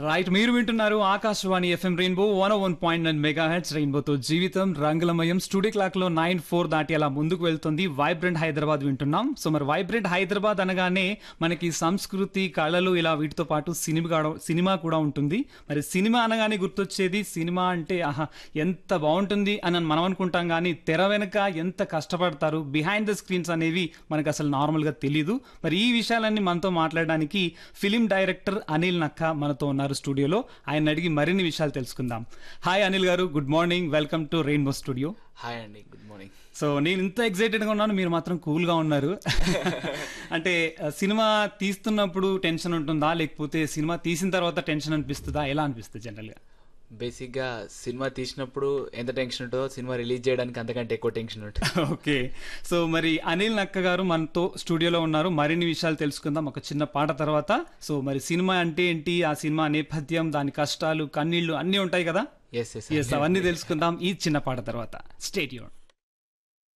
right మీరు వింటున్నారు Akashvani FM rainbow one one point nine mega heads రెయిన్బోతో జీవితం రంగులమయం స్టూడియో క్లాక్ లో నైన్ ఫోర్ దాటి అలా ముందుకు వెళ్తుంది వైబ్రెంట్ హైదరాబాద్ వింటున్నాం సో మరి వైబ్రెంట్ హైదరాబాద్ అనగానే మనకి సంస్కృతి కళలు ఇలా వీటితో పాటు సినిమా కూడా- సినిమా కూడా ఉంటుంది మరి సినిమా అనగానే గుర్తొచ్చేది సినిమా అంటే ఆహా ఎంత బాగుంటుంది అని మనం అనుకుంటాం కానీ తెర వెనుక ఎంత కష్టపడతారు బిహైండ్ ద స్క్రీన్స్ అనేవి మనకు అసలు నార్మల్ గా తెలియదు మరి ఈ విషయాలన్నీ మనతో మాట్లాడడానికి ఫిలిం డైరెక్టర్ అనిల్ నక్క మనతో ఉన్నారు స్టూడియోలో ఆయన అడిగి మరిన్ని విషయాలు తెలుసుకుందాం hi Anil garu good morning welcome to rainbow studio hi అండి గుడ్ మార్నింగ్ సో నేను ఇంత ఎక్సైటెడ్గా ఉన్నాను మీరు మాత్రం కూల్గా ఉన్నారు అంటే ఆ, సినిమా తీస్తున్నప్పుడు టెన్షన్ ఉంటుందా లేకపోతే సినిమా తీసిన తర్వాత టెన్షన్ అనిపిస్తుందా ఎలా అనిపిస్తుంది జనరల్గా బేసిక్గా సినిమా తీసినప్పుడు ఎంత టెన్షన్ ఉంటుందో సినిమా రిలీజ్ చేయడానికి అంతకంటే ఎక్కువ టెన్షన్ ఉంటుంది ఓకే సో మరి అనిల్ నక్క గారు మనతో స్టూడియోలో ఉన్నారు మరిన్ని విషయాలు తెలుసుకుందాం ఒక చిన్న పాట తర్వాత సో మరి సినిమా అంటే ఏంటి ఆ సినిమా నేపథ్యం దాని కష్టాలు కన్నీళ్లు అన్నీ ఉంటాయి కదా ఎస్ ఎస్ ఎస్ అవన్నీ తెలుసుకుందాం ఈ చిన్న పాట తర్వాత స్టేట్ యూన్